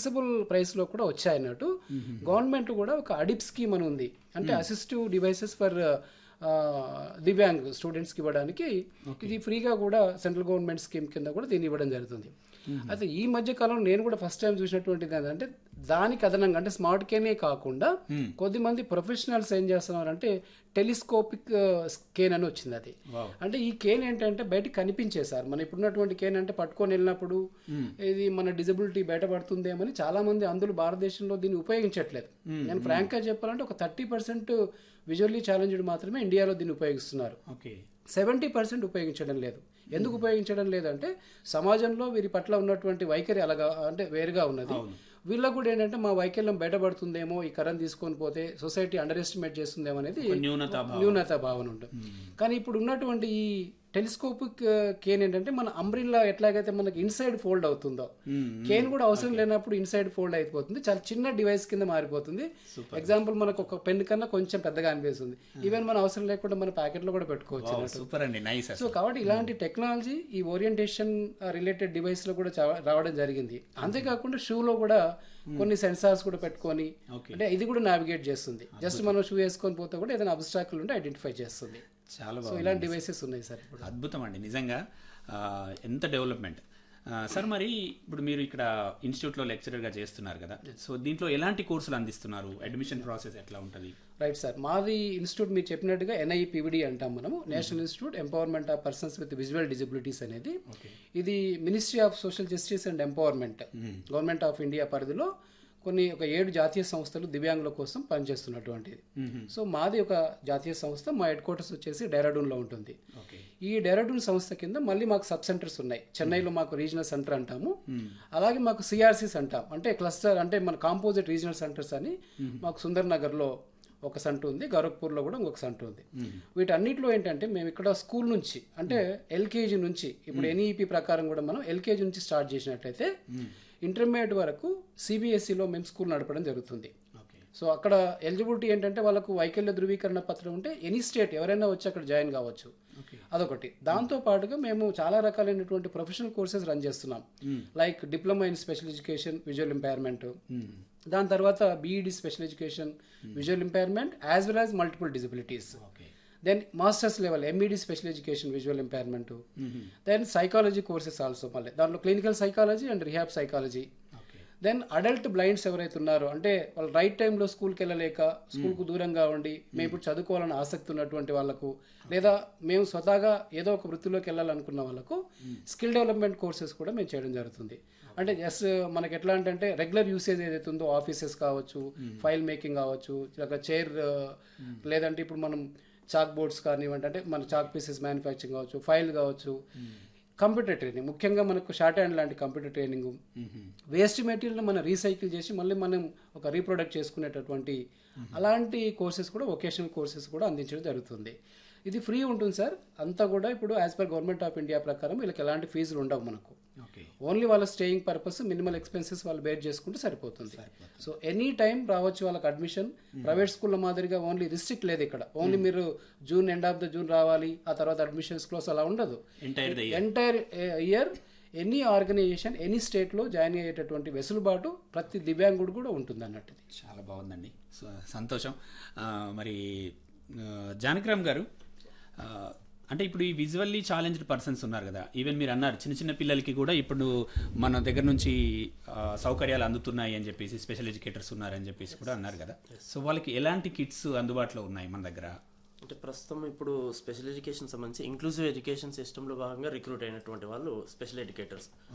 Accessible ప్రైస్లో కూడా వచ్చాయన్నట్టు government కూడా ఒక అడిప్ స్కీమ్ అని ఉంది అంటే అసిస్టివ్ డివైసెస్ ఫర్ దివ్యాంగ్ స్టూడెంట్స్కి ఇవ్వడానికి ఇది ఫ్రీగా కూడా సెంట్రల్ గవర్నమెంట్ స్కీమ్ కింద కూడా దీన్ని ఇవ్వడం జరుగుతుంది అయితే ఈ మధ్య కాలంలో నేను కూడా ఫస్ట్ టైం చూసినటువంటిది ఏంటంటే దానికి అదనంగా అంటే స్మార్ట్ కేనే కాకుండా కొద్దిమంది ప్రొఫెషనల్స్ ఏం చేస్తున్నారంటే టెలిస్కోపిక్ కేన్ అని వచ్చింది అది Wow. అంటే ఈ కేన్ ఏంటంటే బయటకు కనిపించేశారు మన ఇప్పుడున్నటువంటి కేన్ అంటే పట్టుకొని వెళ్ళినప్పుడు ఇది మన డిజబిలిటీ బయటపడుతుందేమని చాలా మంది అందులో భారతదేశంలో దీన్ని ఉపయోగించట్లేదు నేను ఫ్రాంక్ గా చెప్పాలంటే ఒక థర్టీ పర్సెంట్ విజువల్లీ ఛాలెంజ్డ్ మాత్రమే ఇండియాలో దీన్ని ఉపయోగిస్తున్నారు ఓకే సెవెంటీ పర్సెంట్ ఉపయోగించడం లేదు ఎందుకు ఉపయోగించడం లేదంటే సమాజంలో వీరి పట్ల ఉన్నటువంటి వైఖరి అలాగా అంటే వేరుగా ఉన్నది వీళ్ళకు కూడా ఏంటంటే మా వైకల్యం బయటపడుతుందేమో ఈ కరెంట్ తీసుకొని పోతే సొసైటీ అండర్ ఎస్టిమేట్ చేస్తుందేమో అనేది న్యూనత న్యూనత భావన ఉంటుంది కానీ ఇప్పుడు ఉన్నటువంటి ఈ టెలిస్కోపిక్ కేన్ ఏంటంటే మన అంబ్రిల్లా ఎట్లాగైతే మనకి ఇన్సైడ్ ఫోల్డ్ అవుతుందో కేన్ కూడా అవసరం లేనప్పుడు ఇన్సైడ్ ఫోల్డ్ అయిపోతుంది చాలా చిన్న డివైస్ కింద మారిపోతుంది ఎగ్జాంపుల్ మనకు ఒక పెన్ కన్నా కొంచెం పెద్దగా అనిపిస్తుంది ఈవెన్ మన అవసరం లేకుండా మన ప్యాకెట్లో కూడా పెట్టుకోవచ్చు సూపర్ అండి నైస్ సో కాబట్టి ఇలాంటి టెక్నాలజీ ఈ ఓరియంటేషన్ రిలేటెడ్ డివైస్ లో కూడా చా- రావడం జరిగింది అంతేకాకుండా షూలో కూడా కొన్ని సెన్సార్స్ కూడా పెట్టుకొని Okay. అంటే ఇది కూడా నావిగేట్ చేస్తుంది జస్ట్ మనం షూ వేసుకొని పోతే కూడా ఏదైనా అబ్స్ట్రాక్ల్ ఉంటే ఐడెంటిఫై చేస్తుంది చాలా సో బాగుంది ఇలాంటి డివైసెస్ ఉన్నాయి సార్ ఇప్పుడు అద్భుతం అండి నిజంగా ఆ, ఎంత డెవలప్మెంట్ ఆ, సార్ మరి ఇప్పుడు మీరు ఇక్కడ ఇన్స్టిట్యూట్లో లెక్చరర్గా చేస్తున్నారు కదా సో దీంట్లో ఎలాంటి కోర్సులు అందిస్తున్నారు అడ్మిషన్ ప్రాసెస్ ఎట్లా ఉంటుంది రైట్ సార్ మాది ఇన్స్టిట్యూట్ మీరు చెప్పినట్టుగా ఎన్ఐపివిడి అంటాం మనము national institute empowerment of persons with visual disabilities అనేది ఇది ministry of social justice and empowerment government of India పరిధిలో కొన్ని ఒక ఏడు జాతీయ సంస్థలు దివ్యాంగుల కోసం పనిచేస్తున్నటువంటిది సో మాది ఒక జాతీయ సంస్థ మా హెడ్ క్వార్టర్స్ వచ్చేసి డెహ్రాడూన్లో ఉంటుంది ఓకే ఈ డెహ్రాడూన్ సంస్థ కింద మళ్ళీ మాకు సబ్ సెంటర్స్ ఉన్నాయి చెన్నైలో మాకు రీజనల్ సెంటర్ అంటాము అలాగే మాకు సిఆర్సీస్ అంటాం అంటే క్లస్టర్ అంటే మన కాంపోజిట్ రీజనల్ సెంటర్స్ అని మాకు సుందర్ నగర్లో ఒక సెంటర్ ఉంది గోరఖ్పూర్లో కూడా ఇంకొక సెంటర్ ఉంది వీటన్నిటిలో ఏంటంటే మేము ఇక్కడ స్కూల్ నుంచి అంటే ఎల్కేజీ నుంచి ఇప్పుడు ఎన్ఈపి ప్రకారం కూడా మనం ఎల్కేజీ నుంచి స్టార్ట్ చేసినట్లయితే ఇంటర్మీడియట్ వరకు సిబిఎస్ఈలో మేము స్కూల్ నడపడం జరుగుతుంది ఓకే సో అక్కడ ఎలిజిబిలిటీ ఏంటంటే వాళ్ళకు వైకల్య ధృవీకరణ పత్రం ఉంటే ఎనీ స్టేట్ ఎవరైనా వచ్చి అక్కడ జాయిన్ కావచ్చు ఓకే అదొకటి దాంతో పాటుగా మేము చాలా రకాలైనటువంటి ప్రొఫెషనల్ కోర్సెస్ రన్ చేస్తున్నాం like diploma in special education visual impairment దాని తర్వాత BEd special education visual impairment as well as multiple disabilities okay then masters level MEd special education visual impairment then psychology courses also మళ్ళీ దాంట్లో clinical psychology and rehab psychology okay then adult blinds ఎవరైతే ఉన్నారో అంటే వాళ్ళు right టైంలో స్కూల్కి వెళ్ళలేక స్కూల్కు దూరంగా ఉండి మేము ఇప్పుడు చదువుకోవాలని ఆసక్తి ఉన్నటువంటి వాళ్ళకు లేదా మేము స్వతహాగా ఏదో ఒక వృత్తిలోకి వెళ్ళాలనుకున్న వాళ్ళకు స్కిల్ డెవలప్మెంట్ కోర్సెస్ కూడా మేము చేయడం జరుగుతుంది అంటే జస్ట్ మనకి ఎట్లా అంటే రెగ్యులర్ యూసేజ్ ఏదైతే ఉందో ఆఫీసెస్ కావచ్చు ఫైల్ మేకింగ్ కావచ్చు ఇలాగ చైర్ లేదంటే ఇప్పుడు మనం చాక్ బోర్డ్స్ కానివ్వండి అంటే మన చాక్ పీసెస్ మ్యానుఫ్యాక్చరింగ్ కావచ్చు ఫైల్ కావచ్చు కంప్యూటర్ ట్రైనింగ్ ముఖ్యంగా మనకు షార్ట్ హ్యాండ్ లాంటి కంప్యూటర్ ట్రైనింగ్ వేస్ట్ మెటీరియల్ మనం రీసైకిల్ చేసి మళ్ళీ మనం ఒక రీప్రొడక్ట్ చేసుకునేటటువంటి అలాంటి కోర్సెస్ కూడా వొకేషనల్ కోర్సెస్ కూడా అందించడం జరుగుతుంది ఇది ఫ్రీ ఉంటుంది సార్ అంతా కూడా ఇప్పుడు as per government of India ప్రకారం వీళ్ళకి ఎలాంటి ఫీజులు ఉండవు మనకు ఓకే ఓన్లీ వాళ్ళ స్టేయింగ్ పర్పస్ మినిమల్ ఎక్స్పెన్సెస్ వాళ్ళు బేర్ చేసుకుంటే సరిపోతుంది సో ఎనీ టైం రావచ్చు వాళ్ళకి అడ్మిషన్ ప్రైవేట్ స్కూల్లో మాదిరిగా ఓన్లీ రిస్ట్రిక్ట్ లేదు ఇక్కడ ఓన్లీ మీరు June end of the June రావాలి ఆ తర్వాత అడ్మిషన్స్ క్లోజ్ అలా ఉండదు entire the entire year any organization any స్టేట్లో జాయిన్ అయ్యేటటువంటి వెసులుబాటు ప్రతి దివ్యాంగుడు కూడా ఉంటుంది అన్నట్టు ఇది. చాలా బాగుందండి సో సంతోషం ఆ, మరి ఆ, జానకిరామ్ గారు ఆ, అంటే ఇప్పుడు ఈ విజువల్లీ ఛాలెంజ్డ్ పర్సన్స్ ఉన్నారు కదా ఈవెన్ మీరు అన్నారు చిన్న చిన్న పిల్లలకి కూడా ఇప్పుడు మన దగ్గర నుంచి ఆ, సౌకర్యాలు అందుతున్నాయి అని చెప్పేసి స్పెషల్ ఎడ్యుకేటర్స్ ఉన్నారని చెప్పేసి కూడా అన్నారు కదా సో వాళ్ళకి ఎలాంటి కిట్స్ అందుబాటులో ఉన్నాయి మన దగ్గర అంటే ప్రస్తుతం ఇప్పుడు స్పెషల్ ఎడ్యుకేషన్ సంబంధించి ఇంక్లూజివ్ ఎడ్యుకేషన్ సిస్టంలో భాగంగా రిక్రూట్ అయినటువంటి వాళ్ళు స్పెషల్ ఎడ్యుకేటర్స్